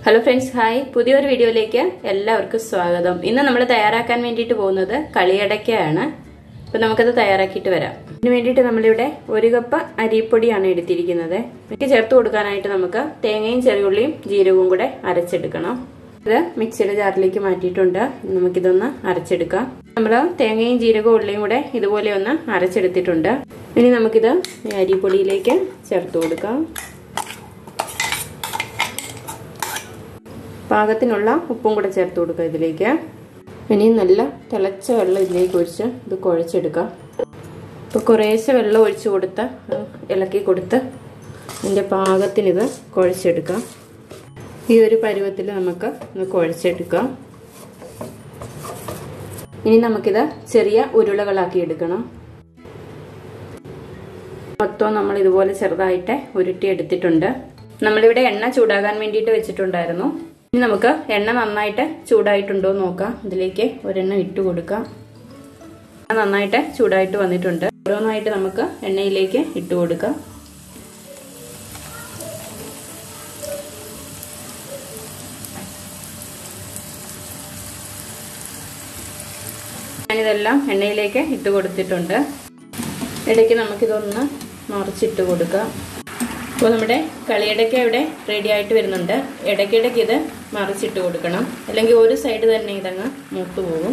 hello friends hi പുതിയൊരു വീഡിയോയിലേക്ക് എല്ലാവർക്കും സ്വാഗതം ഇന്ന് നമ്മൾ തയ്യാറാക്കാൻ വേണ്ടിയിട്ട് പോകുന്നത് കളിയടയ്ക്കയാണ് അപ്പൊ നമുക്കത് തയ്യാറാക്കിയിട്ട് വരാം ഇതിന് വേണ്ടിയിട്ട് നമ്മളിവിടെ ഒരു കപ്പ് അരിപ്പൊടിയാണ് എടുത്തിരിക്കുന്നത് എനിക്ക് ചേർത്ത് കൊടുക്കാനായിട്ട് നമുക്ക് തേങ്ങയും ചെറിയുള്ളിയും ജീരകവും കൂടെ അരച്ചെടുക്കണം ഇത് മിക്സിയുടെ ജാറിലേക്ക് മാറ്റിയിട്ടുണ്ട് നമുക്കിതൊന്ന് അരച്ചെടുക്കാം നമ്മൾ തേങ്ങയും ജീരകവും ഉള്ളിയും കൂടെ ഇതുപോലെ ഒന്ന് അരച്ചെടുത്തിട്ടുണ്ട് ഇനി നമുക്കിത് അരിപ്പൊടിയിലേക്ക് ചേർത്ത് കൊടുക്കാം പാകത്തിനുള്ള ഉപ്പും കൂടെ ചേർത്ത് കൊടുക്കുക ഇതിലേക്ക് ഇനി നല്ല തിളച്ച വെള്ളം ഇതിലേക്ക് ഒഴിച്ച് ഇത് കുഴച്ചെടുക്കാം ഇപ്പോൾ കുറേശ്ശെ വെള്ളം ഒഴിച്ച് കൊടുത്ത് ഇളക്കി കൊടുത്ത് ഇതിൻ്റെ പാകത്തിനിത് കുഴച്ചെടുക്കാം ഈ ഒരു പരുവത്തിൽ നമുക്ക് ഇത് കുഴച്ചെടുക്കാം ഇനി നമുക്കിത് ചെറിയ ഉരുളകളാക്കി എടുക്കണം മൊത്തം നമ്മൾ ഇതുപോലെ ചെറുതായിട്ട് ഉരുട്ടി എടുത്തിട്ടുണ്ട് നമ്മളിവിടെ എണ്ണ ചൂടാകാൻ വേണ്ടിയിട്ട് വെച്ചിട്ടുണ്ടായിരുന്നു ഇനി നമുക്ക് എണ്ണ നന്നായിട്ട് ചൂടായിട്ടുണ്ടോ നോക്കാം ഇതിലേക്ക് ഒരെണ്ണ ഇട്ട് കൊടുക്കാം എണ്ണ നന്നായിട്ട് ചൂടായിട്ട് വന്നിട്ടുണ്ട് ഓരോന്നായിട്ട് നമുക്ക് എണ്ണയിലേക്ക് ഇട്ട് കൊടുക്കാം ഞാനിതെല്ലാം എണ്ണയിലേക്ക് ഇട്ട് കൊടുത്തിട്ടുണ്ട് ഇടയ്ക്ക് നമുക്കിതൊന്ന് മറിച്ചിട്ട് കൊടുക്കാം അപ്പോൾ നമ്മുടെ കളിയിടയ്ക്ക് ഇവിടെ റെഡി ആയിട്ട് വരുന്നുണ്ട് ഇടയ്ക്കിടയ്ക്ക് ഇത് മറിച്ചിട്ട് കൊടുക്കണം അല്ലെങ്കിൽ ഒരു സൈഡ് തന്നെ ഇതങ്ങ് മൂത്തു പോകും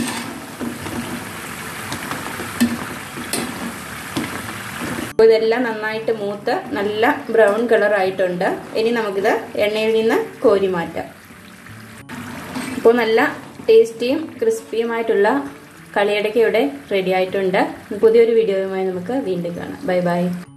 അപ്പോൾ ഇതെല്ലാം നന്നായിട്ട് മൂത്ത് നല്ല ബ്രൗൺ കളർ ആയിട്ടുണ്ട് ഇനി നമുക്കിത് എണ്ണയിൽ നിന്ന് കോരി മാറ്റാം അപ്പോൾ നല്ല ടേസ്റ്റിയും ക്രിസ്പിയുമായിട്ടുള്ള കളിയടയ്ക്ക് ഇവിടെ റെഡി ആയിട്ടുണ്ട് പുതിയൊരു വീഡിയോയുമായി നമുക്ക് വീണ്ടും കാണാം ബൈ ബൈ